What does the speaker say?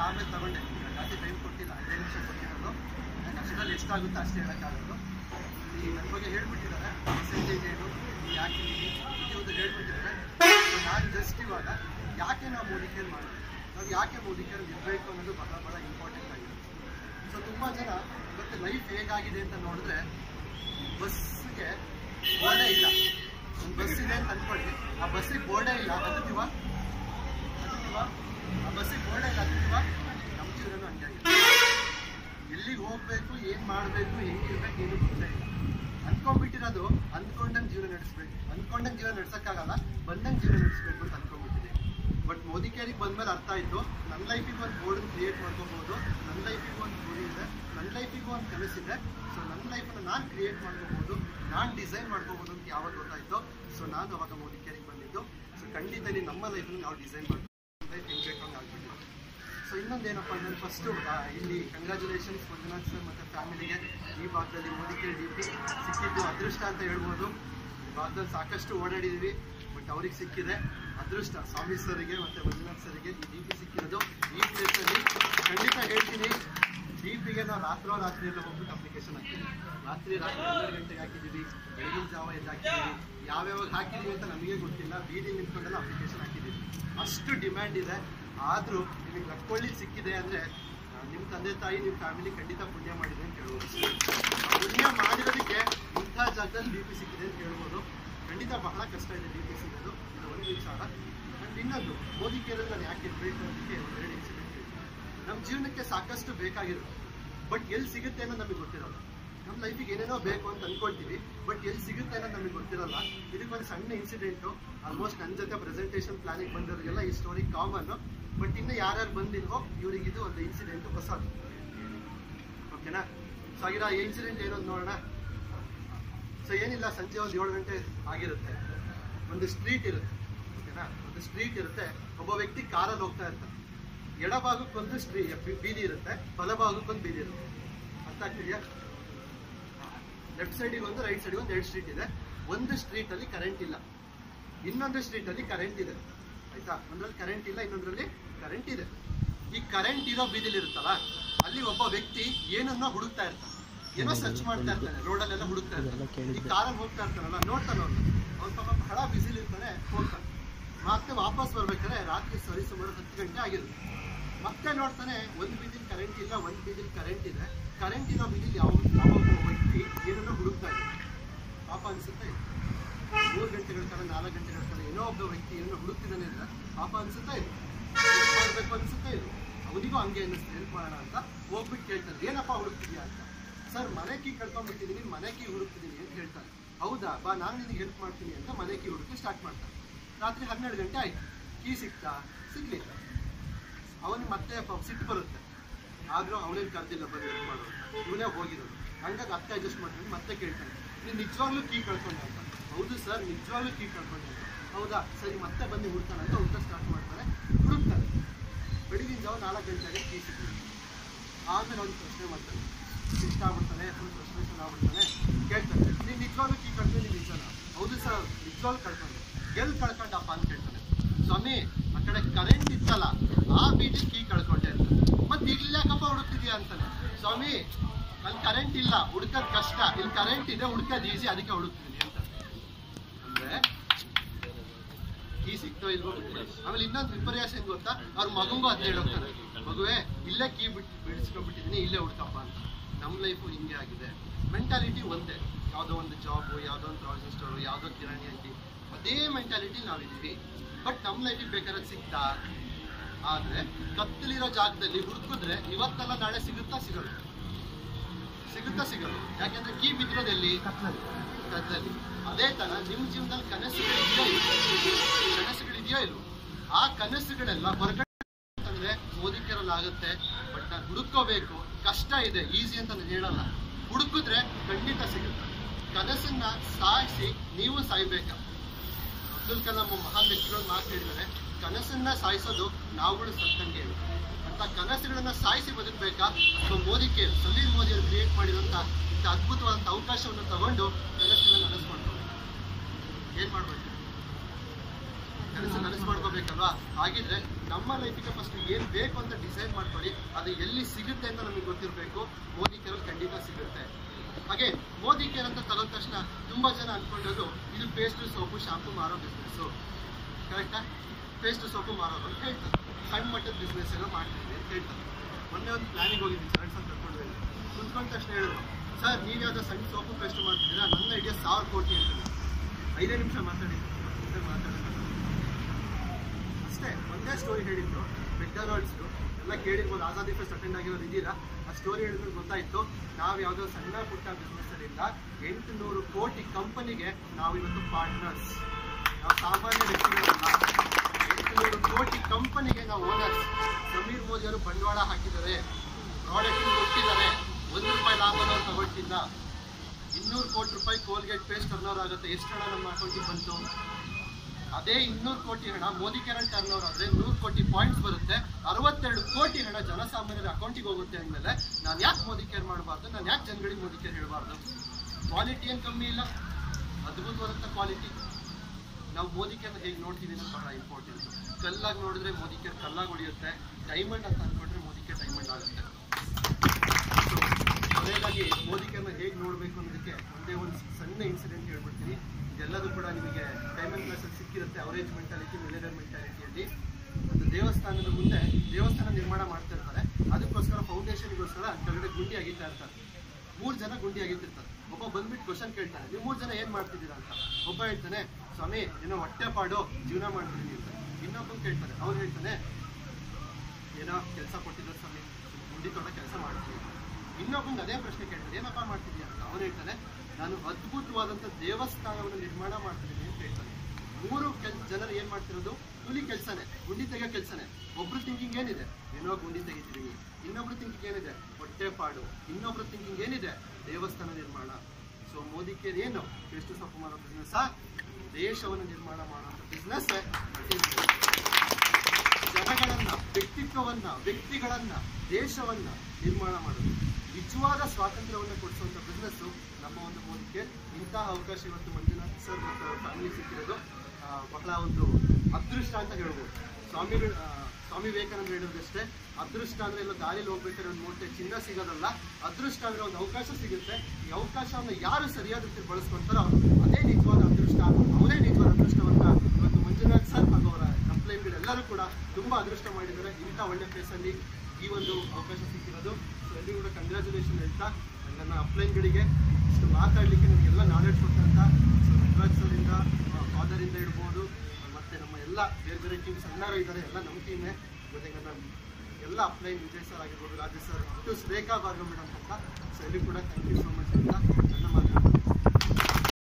ಆಮೇಲೆ ತಗೊಂಡೆ ಜಾಸ್ತಿ ಟೈಮ್ ಕೊಟ್ಟಿಲ್ಲ ಐದೈದು ನಿಮಿಷ ಕೊಟ್ಟಿರೋದು ಯಾಕೆ ಅಷ್ಟರಲ್ಲಿ ಎಷ್ಟಾಗುತ್ತೋ ಅಷ್ಟೇ ಹೇಳೋಕ್ಕಾಗೋದು ಈ ನನ್ನ ಬಗ್ಗೆ ಹೇಳ್ಬಿಟ್ಟಿದ್ದಾರೆ ಪರ್ಸೆಂಟೇಜ್ ಏನು ಯಾಕೆ ಒಂದು ಹೇಳ್ಬಿಟ್ಟಿದ್ದಾರೆ ನಾನು ಜಸ್ಟ್ ಇವಾಗ ಯಾಕೆ ನಾವು ಮೋದಿ ಕೇರ್ ಮಾಡೋದು ನಾವು ಯಾಕೆ ಮೋದಿ ಕೇರ್ ಇರಬೇಕು ಅನ್ನೋದು ಬಹಳ ಬಹಳ ಇಂಪಾರ್ಟೆಂಟ್ ಆಗಿದೆ ಸೊ ತುಂಬ ಜನ ಇವತ್ತು ಲೈಫ್ ಹೇಗಾಗಿದೆ ಅಂತ ನೋಡಿದ್ರೆ ಬಸ್ಗೆ ಬೋರ್ಡೇ ಇಲ್ಲ ಒಂದು ಬಸ್ ಇದೆ ಅಂತ ಅಂದ್ಕೊಳ್ಳಿ ಆ ಬಸ್ಸಿಗೆ ಬೋರ್ಡೇ ಇಲ್ಲ ಹತ್ತುತ್ತೀವ ಹತ್ತುತ್ತೀವ ಆ ಬಸ್ಸಿಗೆ ಬೋರ್ಡೇ ಇಲ್ಲ ಹತ್ತುತ್ತೀವ ನಮ್ಮ ಜೀವನ ಹಂಗೆ ಆಗಿದೆ ಎಲ್ಲಿಗೆ ಹೋಗ್ಬೇಕು ಏನ್ ಮಾಡ್ಬೇಕು ಹೆಂಗಿರ್ಬೇಕು ಏನು ಗೊತ್ತೇ ಇಲ್ಲ ಅನ್ಕೊಂಡ್ಬಿಟ್ಟಿರೋದು ಅನ್ಕೊಂಡಂಗೆ ಜೀವನ ನಡೆಸ್ಬೇಕು ಅನ್ಕೊಂಡಂಗೆ ಜೀವನ ನಡ್ಸಕ್ಕಾಗಲ್ಲ ಬಂದಂಗೆ ಜೀವನ ನಡೆಸ್ಬೇಕು ಅಂತ ಅನ್ಕೊಂಡ್ಬಿಟ್ಟಿದೆ ಬಟ್ ಮೋದಿ ಕೇರಿಗೆ ಬಂದ್ಮೇಲೆ ಅರ್ಥ ಆಯ್ತು ನನ್ನ ಲೈಫಿಗೆ ಒಂದು ಬೋರ್ಡ್ ಕ್ರಿಯೇಟ್ ಮಾಡ್ಕೋಬಹುದು ನನ್ನ ಲೈಫಿಗೆ ಒಂದು ಗುರಿ ಇದೆ ನನ್ನ ಲೈಫಿಗೂ ಒಂದು ಕನಸಿದೆ ಸೊ ನನ್ನ ಲೈಫನ್ನು ನಾನು ಕ್ರಿಯೇಟ್ ಮಾಡ್ಕೋಬಹುದು ನಾನು ಡಿಸೈನ್ ಮಾಡ್ಕೋಬಹುದು ಅಂತ ಯಾವಾಗ ಗೊತ್ತಾಯ್ತು ಸೊ ನಾನು ಅವಾಗ ಮೋದಿ ಕೇರಿಗೆ ಬಂದಿದ್ದು ಸೊ ಖಂಡಿತ ನಮ್ಮ ಲೈಫನ್ನು ನಾವು ಡಿಸೈನ್ ಮಾಡ್ಕೊಂಡು ಲೈಫ್ ಹೆಂಗ್ ಬೇಕು ಹಂಗೆ ಆಗ್ಬಿಟ್ಟಿದೆ ಸೊ ಇನ್ನೊಂದೇನಪ್ಪ ಅಂದರೆ ಫಸ್ಟು ಇಲ್ಲಿ ಕಂಗ್ರ್ಯಾಚುಲೇಷನ್ಸ್ ಮಂಜುನಾಥ್ ಸರ್ ಮತ್ತು ಫ್ಯಾಮಿಲಿಗೆ ಈ ಭಾಗದಲ್ಲಿ ಮೋದಿಕೆ ಡಿ ಪಿ ಸಿಕ್ಕಿದ್ದು ಅದೃಷ್ಟ ಅಂತ ಹೇಳ್ಬೋದು ಈ ಭಾಗದಲ್ಲಿ ಸಾಕಷ್ಟು ಓಡಾಡಿದ್ದೀವಿ ಬಟ್ ಅವ್ರಿಗೆ ಸಿಕ್ಕಿದೆ ಅದೃಷ್ಟ ಸ್ವಾಮಿ ಸರಿಗೆ ಮತ್ತು ಮಂಜುನಾಥ್ ಸರಿಗೆ ಈ ಡಿ ಪಿ ಸಿಕ್ಕಿರೋದು ಈ ಪ್ಲೇಸಲ್ಲಿ ಖಂಡಿತ ಹೇಳ್ತೀನಿ ಡಿ ಪಿಗೆ ನಾವು ರಾತ್ರೋ ರಾತ್ರಿ ಎಲ್ಲ ಹೋಗ್ಬಿಟ್ಟು ಅಪ್ಲಿಕೇಶನ್ ಹಾಕಿದ್ವಿ ರಾತ್ರಿ ರಾತ್ರಿ ಹನ್ನೆರಡು ಗಂಟೆಗೆ ಹಾಕಿದ್ದೀವಿ ಬೆಳಗಿನ ಜಾವ ಎದ್ದು ಹಾಕಿದ್ದೀವಿ ಯಾವ್ಯಾವಾಗ ಹಾಕಿದ್ದೀವಿ ಅಂತ ನಮಗೆ ಗೊತ್ತಿಲ್ಲ ಬೀದಿ ನಿಂತ್ಕೊಂಡೆಲ್ಲ ಅಪ್ಲಿಕೇಶನ್ ಹಾಕಿದ್ದೀವಿ ಅಷ್ಟು ಡಿಮ್ಯಾಂಡ್ ಇದೆ ಆದರೂ ನಿಮಗೆ ಲಕ್ಕೊಳ್ಳಿ ಸಿಕ್ಕಿದೆ ಅಂದರೆ ನಿಮ್ಮ ತಂದೆ ತಾಯಿ ನಿಮ್ಮ ಫ್ಯಾಮಿಲಿ ಖಂಡಿತ ಪುಣ್ಯ ಮಾಡಿದೆ ಅಂತ ಹೇಳ್ಬೋದು ಪುಣ್ಯ ಮಾಡಿರೋದಕ್ಕೆ ಇಂಥ ಜಾಗದಲ್ಲಿ ಡಿ ಪಿ ಸಿಕ್ಕಿದೆ ಅಂತ ಹೇಳ್ಬೋದು ಖಂಡಿತ ಬಹಳ ಕಷ್ಟ ಇದೆ ಡಿ ಪಿ ಸಿಗೋದು ಇದು ಒಂದು ವಿಚಾರ ಆ್ಯಂಡ್ ಇನ್ನೊಂದು ಮೋದಿ ಕೇರಲ್ಲಿ ನಾನು ಯಾಕೆ ಇರಬೇಕು ಅನ್ನೋದಕ್ಕೆ ಒಂದೆರಡು ಇನ್ಸಿಡೆಂಟ್ ಇದೆ ನಮ್ಮ ಜೀವನಕ್ಕೆ ಸಾಕಷ್ಟು ಬೇಕಾಗಿರುತ್ತೆ ಬಟ್ ಎಲ್ಲಿ ಸಿಗುತ್ತೆ ಅನ್ನೋದು ನಮಗೆ ಗೊತ್ತಿರಲ್ಲ ನಮ್ಮ ಲೈಫಿಗೆ ಏನೇನೋ ಬೇಕು ಅಂತ ಅನ್ಕೊಳ್ತೀವಿ ಬಟ್ ಎಲ್ಲಿ ಸಿಗುತ್ತೆ ಅನ್ನೋದು ನಮಗೆ ಗೊತ್ತಿರಲ್ಲ ಇದಕ್ಕೊಂದು ಸಣ್ಣ ಇನ್ಸಿಡೆಂಟು ಆಲ್ಮೋಸ್ಟ್ ನನ್ನ ಜೊತೆ ಪ್ರೆಸೆಂಟೇಷನ್ ಪ್ಲಾನಿಂಗ್ ಬಂದವರಿಗೆಲ್ಲ ಈ ಸ್ಟೋರಿ ಕಾಮನ್ ಬಟ್ ಇನ್ನು ಯಾರ್ಯಾರು ಬಂದಿಲ್ವೋ ಇವ್ರಿಗೆ ಇದು ಒಂದು ಇನ್ಸಿಡೆಂಟ್ ಹೊಸದು ಓಕೆನಾ ಸೊ ಆಗಿರೋ ಈ ಇನ್ಸಿಡೆಂಟ್ ಏನೋ ನೋಡೋಣ ಸೊ ಏನಿಲ್ಲ ಸಂಜೆ ಒಂದು ಏಳು ಗಂಟೆ ಆಗಿರುತ್ತೆ ಒಂದು ಸ್ಟ್ರೀಟ್ ಇರುತ್ತೆ ಓಕೆನಾ ಒಂದು ಸ್ಟ್ರೀಟ್ ಇರುತ್ತೆ ಒಬ್ಬ ವ್ಯಕ್ತಿ ಕಾರಲ್ಲಿ ಹೋಗ್ತಾ ಇರ್ತಾನೆ ಎಡಭಾಗಕ್ಕೊಂದು ಸ್ಟ್ರೀ ಬೀದಿ ಇರುತ್ತೆ ಬಲಭಾಗಕ್ಕೊಂದು ಬೀದಿ ಇರುತ್ತೆ ಅರ್ಥ ಆಗ್ತಿದೆಯಾ ಲೆಫ್ಟ್ ಸೈಡಿಗೆ ಒಂದು ರೈಟ್ ಸೈಡಿಗೆ ಒಂದು ಎರಡು ಸ್ಟ್ರೀಟ್ ಇದೆ ಒಂದು ಸ್ಟ್ರೀಟ್ ಅಲ್ಲಿ ಕರೆಂಟ್ ಇಲ್ಲ ಇನ್ನೊಂದು ಸ್ಟ್ರೀಟ್ ಅಲ್ಲಿ ಕರೆಂಟ್ ಇದೆ ಆಯ್ತಾ ಒಂದ್ರಲ್ಲಿ ಕರೆಂಟ್ ಇಲ್ಲ ಇನ್ನೊಂದ್ರಲ್ಲಿ ಕರೆಂಟ್ ಇದೆ ಈ ಕರೆಂಟ್ ಇರೋ ಬೀದಿಲಿ ಇರುತ್ತಲ್ಲ ಅಲ್ಲಿ ಒಬ್ಬ ವ್ಯಕ್ತಿ ಏನನ್ನೋ ಹುಡುಕ್ತಾ ಇರ್ತಾನೆ ಏನೋ ಸರ್ಚ್ ಮಾಡ್ತಾ ಇರ್ತಾನೆ ರೋಡಲ್ಲೆಲ್ಲ ಹುಡುಕ್ತಾ ಇರ್ತಾನೆ ಈ ಕಾರಲ್ಲಿ ಹೋಗ್ತಾ ಇರ್ತಾನಲ್ಲ ನೋಡ್ತಾನೆ ಅವ್ನು ಅವ್ನು ಪಾಪ ಬಹಳ ಬಿಸಿಲಿ ಇರ್ತಾನೆ ಹೋಗ್ತಾನೆ ಮತ್ತೆ ವಾಪಸ್ ಬರ್ಬೇಕಾದ್ರೆ ರಾತ್ರಿ ಸರಿ ಸುಮಾರು ಹತ್ತು ಗಂಟೆ ಆಗಿರುತ್ತೆ ಮತ್ತೆ ನೋಡ್ತಾನೆ ಒಂದು ಬೀದಿಲಿ ಕರೆಂಟ್ ಇಲ್ಲ ಒಂದು ಬೀದಿಲಿ ಕರೆಂಟ್ ಇದೆ ಕರೆಂಟ್ ಇರೋ ಬೀದಿಲಿ ಯಾವ ಯಾವ ಒಬ್ಬ ವ್ಯಕ್ತಿ ಏನನ್ನೋ ಹುಡುಕ್ತಾ ಇದೆ ಪಾಪ ಅನ್ಸುತ್ತೆ ಮೂರು ಗಂಟೆಗಳ ಕಾಲ ನಾಲ್ಕು ಗಂಟೆಗಳ ಕಾಲ ಏನೋ ಒಬ್ಬ ವ್ಯಕ್ತಿ ಏನೋ ಹುಡುಕ್ತಿದ್ದಾನೆ ಅಂದ್ರೆ ಪಾಪ ಅನ್ಸುತ್ತಾ ಇದೆ ಹೆಲ್ಪ್ ಮಾಡಬೇಕು ಅನ್ಸುತ್ತಾ ಇದೆ ಅವನಿಗೂ ಹಂಗೆ ಅನ್ನಿಸ್ತು ಹೆಲ್ಪ್ ಮಾಡೋಣ ಅಂತ ಹೋಗ್ಬಿಟ್ಟು ಕೇಳ್ತಾನೆ ಏನಪ್ಪ ಹುಡುಕ್ತಿದ್ಯಾ ಅಂತ ಸರ್ ಮನೆ ಕೀ ಕಳ್ಕೊಂಡ್ಬಿಟ್ಟಿದ್ದೀನಿ ಮನೆ ಕೀ ಹುಡುಕ್ತಿದ್ದೀನಿ ಅಂತ ಹೇಳ್ತಾನೆ ಹೌದಾ ಬಾ ನಾನು ನಿನಗೆ ಹೆಲ್ಪ್ ಮಾಡ್ತೀನಿ ಅಂತ ಮನೆ ಕೀ ಹುಡುಕಿ ಸ್ಟಾರ್ಟ್ ಮಾಡ್ತಾನೆ ರಾತ್ರಿ ಹನ್ನೆರಡು ಗಂಟೆ ಆಯ್ತು ಕೀ ಸಿಕ್ತಾ ಸಿಗ್ಲಿಲ್ಲ ಅವನಿಗೆ ಮತ್ತೆ ಪಾಪ ಸಿಟ್ಟು ಬರುತ್ತೆ ಆದ್ರೂ ಅವನೇನು ಕರೆದಿಲ್ಲ ಬಂದು ಹೆಲ್ಪ್ ಮಾಡೋದು ಇವನೇ ಹೋಗಿರೋದು ಹಂಗಾಗಿ ಅತ್ತೆ ಅಡ್ಜಸ್ಟ್ ಮಾಡ್ಕೊಂಡು ಮತ್ತೆ ಕೇಳ್ತಾನೆ ನೀನು ನಿಜವಾಗ್ಲೂ ಕೀ ಕಳ್ಕೊಂಡೆ ಅಂತ ಹೌದು ಸರ್ ನಿಜವಾಗ್ಲೂ ಕೀ ಕಳ್ಕೊಂಡೆ ಅಂತ ಹೌದಾ ಸರಿ ಮತ್ತೆ ಬಂದು ಹುಡ್ತಾನೆ ಅಂತ ಹುಡ್ಕ ಸ್ಟಾರ್ಟ್ ಮಾಡ್ತಾರೆ ಹುಡುಕ್ತಾರೆ ಬೆಳಗಿನ ಜಾವ ನಾಲ್ಕು ಗಂಟೆಗೆ ಕೀ ಸಿಗ್ತದೆ ಆಮೇಲೆ ಅವ್ನು ಪ್ರಶ್ನೆ ಮಾಡ್ತಾನೆ ಇಷ್ಟ ಆಗ್ಬಿಡ್ತಾನೆ ಫುಲ್ ಫ್ರಸ್ಟ್ರೇಷನ್ ಆಗ್ಬಿಡ್ತಾನೆ ಕೇಳ್ತಾನೆ ನೀನು ನಿಜವಾಗ್ಲೂ ಕೀ ಕಳ್ಕೊಂಡು ನಿಜನ ಹೌದು ಸರ್ ನಿಜವಾಗ್ಲೂ ಕಳ್ಕೊಂಡೆ ಎಲ್ಲಿ ಕಳ್ಕೊಂಡಪ್ಪ ಅಂತ ಕೇಳ್ತಾನೆ ಸ್ವಾಮಿ ಆ ಕಡೆ ಕರೆಂಟ್ ಇತ್ತಲ್ಲ ಆ ಬೀದಿ ಕೀ ಕಳ್ಕೊಂಡೆ ಅಂತ ಮತ್ತೆ ಇಲ್ಲಿ ಯಾಕಪ್ಪ ಹುಡುಕ್ತಿದ್ಯಾ ಅಂತಾನೆ ಸ್ವಾಮಿ ಅಲ್ಲಿ ಕರೆಂಟ್ ಇಲ್ಲ ಹುಡ್ಕೋದ್ ಕಷ್ಟ ಇಲ್ಲಿ ಕರೆಂಟ್ ಇದೆ ಹುಡ್ಕೋದ್ ಈಸಿ ಅದಕ್ಕೆ ಹುಡುಕ್ತೀನಿ ಅಂತ ಅಂದ್ರೆ ಕೀ ಸಿಕ್ತೋ ಇಲ್ವೋ ಗೊತ್ತಿಲ್ಲ ಆಮೇಲೆ ಇನ್ನೊಂದು ವಿಪರ್ಯಾಸ ಏನ್ ಗೊತ್ತಾ ಅವ್ರ ಮಗಂಗೂ ಅದ್ನ ಹೇಳೋಗ್ತಾರೆ ಮಗುವೆ ಇಲ್ಲೇ ಕೀ ಬಿಟ್ಟು ಬಿಡಿಸ್ಕೊಂಡ್ಬಿಟ್ಟಿದ್ದೀನಿ ಇಲ್ಲೇ ಹುಡ್ಕಪ್ಪ ಅಂತ ನಮ್ಮ ಲೈಫು ಹಿಂಗೆ ಆಗಿದೆ ಮೆಂಟಾಲಿಟಿ ಒಂದೇ ಯಾವುದೋ ಒಂದು ಜಾಬು ಯಾವುದೋ ಒಂದು ಪ್ರಾವಿಷನ್ ಸ್ಟೋರು ಯಾವುದೋ ಕಿರಾಣಿ ಅಂಗಡಿ ಅದೇ ಮೆಂಟಾಲಿಟಿ ನಾವಿದ್ದೀವಿ ಬಟ್ ನಮ್ಮ ಲೈಫಿಗೆ ಬೇಕಾದ್ರೆ ಸಿಗ್ತಾ ಆದ್ರೆ ಕತ್ತಲಿರೋ ಜಾಗದಲ್ಲಿ ಹುಡುಕಿದ್ರೆ ಇವತ್ತಲ್ಲ ನಾಳೆ ಸಿಗುತ್ತಾ ಸಿಗಲ್ಲ ಸಿಗುತ್ತಾ ಸಿಗಲ್ಲ ಯಾಕಂದ್ರೆ ಕೀ ಬಿದ್ದಿರೋದೆಲ್ಲಿ ಕತ್ತಲಲ್ಲಿ ಅದೇ ತರ ನಿಮ್ ಜೀವನದಲ್ಲಿ ಕನಸುಗಳಿದೆಯೋ ಇಲ್ವೋ? ಕನಸುಗಳಿದೆಯೋ ಇಲ್ವೋ ಆ ಕನಸುಗಳೆಲ್ಲ ಹೊರಗಡೆ ಅಂತಂದ್ರೆ ಓದಿಕೆರಲ್ಲ ಆಗುತ್ತೆ ಬಟ್ ನಾನು ಹುಡುಕೋಬೇಕು ಕಷ್ಟ ಇದೆ ಈಸಿ ಅಂತ ನಾನು ಹೇಳಲ್ಲ ಹುಡುಕಿದ್ರೆ ಖಂಡಿತ ಸಿಗುತ್ತೆ ಕನಸನ್ನ ಸಾಯಿಸಿ ನೀವು ಸಾಯ್ಬೇಕ ಅಬ್ದುಲ್ ಕಲಾಂ ಮಹಾನ್ ವ್ಯಕ್ತಿಗಳು ಮಾತು ಹೇಳಿದ್ದಾರೆ ಕನಸನ್ನ ಸಾಯಿಸೋದು ನಾವುಗಳು ಸತ್ತಂಗೆ ಹೇಳಿ ಅಂತ ಕನಸುಗಳನ್ನ ಸಾಯಿಸಿ ಬದುಕಬೇಕಾ ಅಥವಾ ಮೋದಿ ಕೇರ್ ಸಲೀಲ್ ಮೋದಿ ಅವರು ಕ್ರಿಯೇಟ್ ಮಾಡಿದಂತ ಇಂಥ ಅದ್ಭುತವಾದಂಥ ಅವಕಾಶವನ್ನು ತಗೊಂಡು ಕನಸನ್ನ ನಡೆಸ್ಕೊಂಡು ಏನ್ ಮಾಡ್ಬೇಕು ಕನಸು ನನಸು ಮಾಡ್ಕೋಬೇಕಲ್ವಾ ಹಾಗಿದ್ರೆ ನಮ್ಮ ಲೈಫಿಗೆ ಫಸ್ಟ್ ಏನ್ ಬೇಕು ಅಂತ ಡಿಸೈಡ್ ಮಾಡ್ಕೊಳ್ಳಿ ಅದು ಎಲ್ಲಿ ಸಿಗುತ್ತೆ ಅಂತ ನಮಗೆ ಗೊತ್ತಿರಬೇಕು ಮೋದಿ ಕೇರ್ ಖಂಡಿತ ಸಿಗುತ್ತೆ ಹಾಗೆ ಮೋದಿ ಕೇರ್ ಅಂತ ತಗೊಂಡ ತಕ್ಷಣ ತುಂಬಾ ಜನ ಅನ್ಕೊಂಡದ್ದು ಇದು ಪೇಸ್ಟ್ ಸೋಪು ಶಾಂಪು ಮಾರೋ ಬಿಸ್ನೆಸ್ ಕರೆಕ್ಟಾ ಪೇಸ್ಟ್ ಸೋಪು ಮಾರೋರು ಅಂತ ಹೇಳ್ತಾರೆ ಸಣ್ಣ ಮಟ್ಟದ ಬಿಸ್ನೆಸ್ ಏನೋ ಮಾಡ್ತಿದ್ವಿ ಅಂತ ಹೇಳ್ತಾರೆ ಮೊನ್ನೆ ಒಂದು ಪ್ಲಾನಿಗೆ ಹೋಗಿದ್ವಿ ಸರ್ ಸರ್ ಕರ್ಕೊಂಡು ಹೋಗಿ ಕುತ್ಕೊಂಡ ತಕ್ಷಣ ಹೇಳಿದ್ರು ಸರ್ ನೀವು ಯಾವ್ದೋ ಸಣ್ಣ ಸೋಪು ಪೇಸ್ಟ್ ಮಾಡ್ತಿದ್ದೀರಾ ನನ್ನ ಐಡಿಯಾ ಸಾವಿರ ಕೋಟಿ ಅಂತ ಐದೇ ನಿಮಿಷ ಮಾತಾಡಿ ಮತ್ತೆ ಮಾತಾಡೋಣ ಅಷ್ಟೇ ಒಂದೇ ಸ್ಟೋರಿ ಹೇಳಿದ್ರು ಮೆಕ್ಡಾನಲ್ಡ್ಸ್ದು ಎಲ್ಲ ಕೇಳಿರ್ಬೋದು ಆಜಾದಿ ಫೆಸ್ಟ್ ಅಟೆಂಡ್ ಆಗಿರೋದು ಇದ್ದೀರಾ ಆ ಸ್ಟೋರಿ ಹೇಳಿದ್ರೆ ಗೊತ್ತಾಯ್ತು ನಾವು ಯಾವುದೋ ಸಣ್ಣ ಪುಟ್ಟ ಬಿಸ್ನೆಸ್ ಅಲ್ಲಿಂದ ಎಂಟುನೂರು ಕೋಟಿ ಕಂಪನಿಗೆ ನಾವು ಇವತ್ತು ಪಾರ್ಟ್ನರ್ಸ್ ನಾವು ಸಾಮಾನ್ಯ ವ್ಯಕ್ತಿಗಳಲ್ಲ ಎಂಟುನೂರು ಕೋಟಿ ಕಂಪನಿಗೆ ನಾವು ಓನರ್ಸ್ ಸಮೀರ್ ಮೋದಿ ಅವರು ಬಂಡವಾಳ ಹಾಕಿದ್ದಾರೆ ಪ್ರಾಡಕ್ಟ್ ಕೊಟ್ಟಿದ್ದಾರೆ ಒಂದು ರೂಪಾಯಿ ಲಾಭನ ಅವ್ರು ತಗೊಳ್ತಿಲ್ಲ ಇನ್ನೂರು ಕೋಟಿ ರೂಪಾಯಿ ಕೋಲ್ಗೇಟ್ ಪೇಸ್ಟ್ ಟರ್ನ್ ಆಗುತ್ತೆ ಎಷ್ಟು ಹಣ ನಮ್ಮ ಅಕೌಂಟಿಗೆ ಬಂತು ಅದೇ ಇನ್ನೂರು ಕೋಟಿ ಹಣ ಮೋದಿ ಕೇರನ್ ಟರ್ನ್ ಓವರ್ ಆದ್ರೆ ನೂರು ಕೋಟಿ ಪಾಯಿಂಟ್ಸ್ ಬರುತ್ತೆ ಅರವತ್ತೆರಡು ಕೋಟಿ ಹಣ ಜನಸಾಮಾನ್ಯರ ಅಕೌಂಟಿಗೆ ಹೋಗುತ್ತೆ ಅಂದಮೇಲೆ ನಾನು ಯಾಕೆ ಮೋದಿ ಕೇರ್ ಮಾಡಬಾರ್ದು ನಾನು ಯಾಕೆ ಜನಗಳಿಗೆ ಮೋದಿ ಕೇರ್ ಹೇಳಬಾರ್ದು ಕ್ವಾಲಿಟಿ ಏನು ಕಮ್ಮಿ ಇಲ್ಲ ಅದ್ಭುತವಾದಂಥ ಕ್ವಾಲಿಟಿ ನಾವು ಮೋದಿ ಕೇರ್ನ ಹೇಗೆ ನೋಡ್ತೀವಿ ಅನ್ನೋದು ಬಹಳ ಇಂಪಾರ್ಟೆಂಟ್ ಕಲ್ಲಾಗಿ ನೋಡಿದ್ರೆ ಮೋದಿ ಕೇರ್ ಕಲ್ಲಾಗಿ ಹೊಡೆಯುತ್ತೆ ಡೈಮಂಡ್ ಅಂತ ಅನ್ಕೊಂಡ್ರೆ ಮೋದಿ ಕೇರ್ ಡೈಮಂಡ್ ಆಗುತ್ತೆ So, ಕೊನೆಯದಾಗಿ ಮೋದಿ ಕೇರ್ನ ಹೇಗೆ ನೋಡಬೇಕು ಅನ್ನೋದಕ್ಕೆ ಒಂದೇ ಒಂದು ಸಣ್ಣ ಇನ್ಸಿಡೆಂಟ್ ಹೇಳ್ಬಿಡ್ತೀನಿ ಇದೆಲ್ಲದೂ ಕೂಡ ನಿಮಗೆ ಡೈಮಂಡ್ ಕ್ಲಾಸಲ್ಲಿ ಸಿಕ್ಕಿರುತ್ತೆ ಅವರೇಜ್ ಮೆಂಟಾಲಿಟಿ ಮಿಲಿಯನರ್ ಮೆಂಟಾಲಿಟಿಯಲ್ಲಿ ಒಂದು ದೇವಸ್ಥಾನದ ಮುಂದೆ ದೇವಸ್ಥಾನ ನಿರ್ಮಾಣ ಮಾಡ್ತಾ ಇರ್ತಾರೆ ಅದಕ್ಕೋಸ್ಕರ ಫೌಂಡೇಶನ್ಗೋಸ್ಕರ ಕೆಳಗಡೆ ಗುಂಡಿ ಅಗಿತಾ ಇರ್ತಾರೆ ಮೂರು ಜನ ಗುಂಡಿ ಅಗಿತಿರ್ತಾರೆ ಒಬ್ಬ ಬಂದ್ಬಿಟ್ಟು ಕ್ವಶನ್ ಕೇಳ್ತಾನೆ ನೀವು ಮೂರು ಜನ ಏನ್ ಮಾಡ್ತಿದ್ದೀರಾ ಅಂತ ಒಬ್ಬ ಹೇಳ್ತಾನೆ ಸ್ವಾಮಿ ಏನೋ ಹೊಟ್ಟೆ ಪಾಡು ಜೀವನ ಮಾಡ್ತೀನಿ ಅಂತ ಇನ್ನೊಬ್ಬನ್ ಕೇಳ್ತಾನೆ ಅವ್ರು ಹೇಳ್ತಾನೆ ಏನೋ ಕೆಲಸ ಕೊಟ್ಟಿದ್ದಾರೆ ಸ್ವಾಮಿ ಗುಂಡಿ ತೊಡ ಕೆಲಸ ಮಾಡ್ತೀನಿ ಇನ್ನೊಬ್ಬಂಗೆ ಅದೇ ಪ್ರಶ್ನೆ ಕೇಳ್ತಾರೆ ಏನಪ್ಪ ಮಾಡ್ತಿದ್ಯಾ ಅಂತ ಅವ್ನು ಹೇಳ್ತಾನೆ ನಾನು ಅದ್ಭುತವಾದಂಥ ದೇವಸ್ಥಾನವನ್ನು ನಿರ್ಮಾಣ ಮಾಡ್ತಿದ್ದೀನಿ ಅಂತ ಹೇಳ್ತಾನೆ ಮೂರು ಕೆಲ್ ಜನರು ಏನ್ ಮಾಡ್ತಿರೋದು ಕೂಲಿ ಕೆಲಸನೇ ಗುಂಡಿ ತೆಗಿಯೋ ಕೆಲಸನೇ ಒಬ್ರು ಥಿಂಕಿಂಗ್ ಏನಿದೆ ಏನೋ ಗುಂಡಿ ತೆಗಿತಿದೀವಿ ಇನ್ನೊಬ್ರು ಥಿಂಕಿಂಗ್ ಏನಿದೆ ಹೊಟ್ಟೆ ಪಾಡು ಇನ್ನೊಬ್ರು ಥಿಂಕಿಂಗ್ ಏನಿದೆ ದೇವಸ್ಥಾನ ನಿರ್ಮಾಣ ಸೊ ಮೋದಿ ಕೇರ್ ಏನು ಎಷ್ಟು ಸೊಪ್ಪು ಮಾಡೋ ಬಿಸ್ನೆಸ್ ದೇಶವನ್ನು ನಿರ್ಮಾಣ ಮಾಡೋ ಬಿಸ್ನೆಸ್ ಜನಗಳನ್ನ ವ್ಯಕ್ತಿತ್ವವನ್ನ ವ್ಯಕ್ತಿಗಳನ್ನ ದೇಶವನ್ನ ನಿರ್ಮಾಣ ಮಾಡೋದು ನಿಜವಾದ ಸ್ವಾತಂತ್ರ್ಯವನ್ನು ಕೊಡಿಸುವಂತ ಬಿಸ್ನೆಸ್ ನಮ್ಮ ಒಂದು ಮೋದಿಗೆ ಇಂತಹ ಅವಕಾಶ ಇವತ್ತು ಮಂಜುನಾಥ್ ಸರ್ ಮತ್ತು ಅವ್ರ ಫ್ಯಾಮಿಲಿ ಸಿಕ್ಕಿರೋದು ಆ, ಬಹಳ ಒಂದು ಅದೃಷ್ಟ ಅಂತ ಹೇಳ್ಬೋದು ಸ್ವಾಮಿ ವಿ- ಆ, ಸ್ವಾಮಿ ವಿವೇಕಾನಂದ ಹೇಳಿದ್ರಷ್ಟೇ ಅದೃಷ್ಟ ಅಂದ್ರೆ ಎಲ್ಲ ದಾರಿಯಲ್ಲಿ ಹೋಗ್ಬೇಕಾದ್ರೆ ಒಂದು ಮೂಟೆ ಚಿನ್ನ ಸಿಗೋದಲ್ಲ ಅದೃಷ್ಟ ಅಂದ್ರೆ ಒಂದು ಅವಕಾಶ ಸಿಗುತ್ತೆ ಈ ಅವಕಾಶವನ್ನು ಯಾರು ಸರಿಯಾದ ರೀತಿ ಬಳಸ್ಕೊಂತಾರೋ ಅದೇ ನಿಜವಾದ ಅದೃಷ್ಟ ಅವನೇ ನಿಜವಾದ ಅದೃಷ್ಟವಂತ ಇವತ್ತು ಮಂಜುನಾಥ್ ಸರ್ ಹಾಗೂ ಅವರ ಕಂಪ್ಲೇಂಟ್ಗಳೆಲ್ಲರೂ ಕೂಡ ತುಂಬಾ ಅದೃಷ್ಟ ಮಾಡಿದ್ದಾರೆ ಇಂಥ ಒಳ್ಳೆ ಪ್ಲೇಸಲ್ಲಿ ಈ ಒಂದು ಅವಕಾಶ ಸಿಕ್ಕಿರೋದು ಸೊ ಎಲ್ಲಿಗೂ ಕೂಡ ಕಂಗ್ರ್ಯಾಚುಲೇಷನ್ ಹೇಳ್ತಾ ನನ್ನ ಅಪ್ಲೈನ್ಗಳಿಗೆ ಇಷ್ಟು ಮಾತಾಡಲಿಕ್ಕೆ ನಮಗೆಲ್ಲ ನಾಲೆಡ್ಜ್ ಕೊಟ್ಟಂತ ಸೊ ನಟರಾಜ್ ಸರಿಂದ ಫಾದರಿಂದ ಇಡ್ಬೋದು ಮತ್ತೆ ನಮ್ಮ ಎಲ್ಲ ಬೇರೆ ಬೇರೆ ಟೀಮ್ಸ್ ಎಲ್ಲರೂ ಇದ್ದಾರೆ ಎಲ್ಲ ನಮ್ಮ ಟೀಮೇ ಜೊತೆಗೆ ನನ್ನ ಎಲ್ಲ ಅಪ್ಲೈನ್ ವಿಜಯ್ ಸರ್ ಆಗಿರ್ಬೋದು Rajesh sir to Rekha Bhargav madam ಅಂತ ಸೊ ಎಲ್ಲಿ ಕೂಡ ಥ್ಯಾಂಕ್ ಯು ಸೋ ಮಚ್ ಅಂತ ನನ್ನ ಮಾತನ್ನು